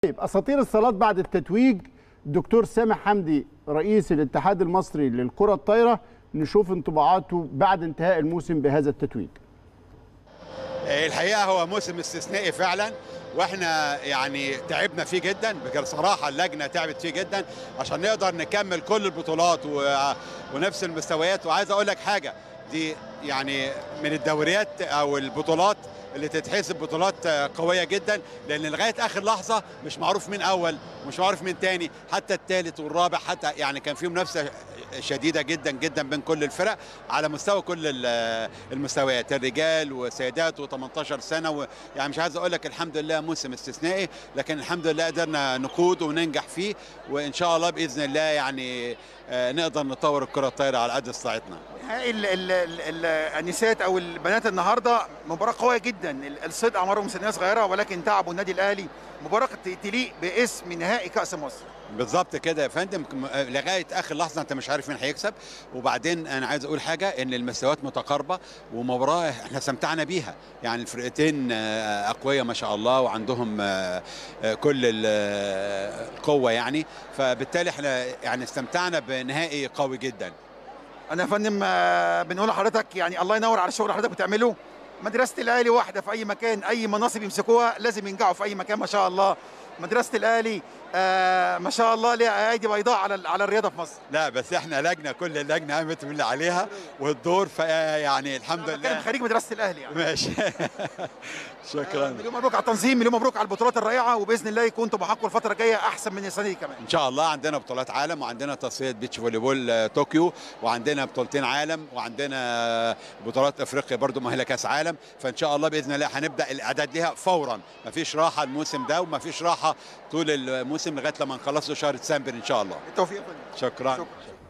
طيب اساطير الصالات بعد التتويج الدكتور سامح حمدي رئيس الاتحاد المصري للكره الطايره نشوف انطباعاته بعد انتهاء الموسم بهذا التتويج الحقيقه هو موسم استثنائي فعلا واحنا يعني تعبنا فيه جدا بصراحه اللجنه تعبت فيه جدا عشان نقدر نكمل كل البطولات و... ونفس المستويات وعايز اقول لك حاجه دي يعني من الدوريات او البطولات اللي تتحسب بطولات قويه جدا لان لغايه اخر لحظه مش معروف مين اول مش معروف مين تاني حتى الثالث والرابع حتى يعني كان في منافسه شديده جدا جدا بين كل الفرق على مستوى كل المستويات الرجال والسيدات و18 سنه و يعني مش عايز اقول لك الحمد لله موسم استثنائي لكن الحمد لله قدرنا نقود وننجح فيه وان شاء الله باذن الله يعني نقدر نطور الكره الطايره على قد استطاعتنا. نهائي النساء او البنات النهارده مباراه قويه جدا الصيد اعمارهم سنيه صغيره ولكن تعبوا النادي الاهلي مباراه تليق باسم نهائي كاس مصر. بالظبط كده يا فندم لغايه اخر لحظه انت مش عارف مين هيكسب وبعدين انا عايز اقول حاجه ان المستويات متقاربه ومباراه احنا استمتعنا بيها يعني الفرقتين اقوياء ما شاء الله وعندهم كل القوه يعني فبالتالي احنا يعني استمتعنا بنهائي قوي جدا انا يا فندم بنقول لحضرتك يعني الله ينور على الشغل اللي حضرتك بتعمله مدرسه الاهلي واحده في اي مكان اي مناصب يمسكوها لازم ينجحوا في اي مكان ما شاء الله مدرسه الاهلي آه ما شاء الله ليها ايدي بيضاء على على الرياضه في مصر لا بس احنا لجنه كل اللجنه قامت من اللي عليها والدور يعني الحمد لله بتكلم خريج مدرسه الاهلي يعني ماشي شكرا مليون مبروك على التنظيم مليون مبروك على البطولات الرائعه وباذن الله يكون طموحاتكم الفتره الجايه احسن من السنه دي كمان ان شاء الله عندنا بطولات عالم وعندنا تصفيه بيتش فولي بول طوكيو وعندنا بطولتين عالم وعندنا بطولات افريقيا برضو مؤهله كاس عالم فان شاء الله باذن الله هنبدا الاعداد ليها فورا مفيش راحه الموسم ده ومفيش راحه طول الموسم لغايه لما نخلصه شهر ديسمبر ان شاء الله التوفيق شكرا, شكرا.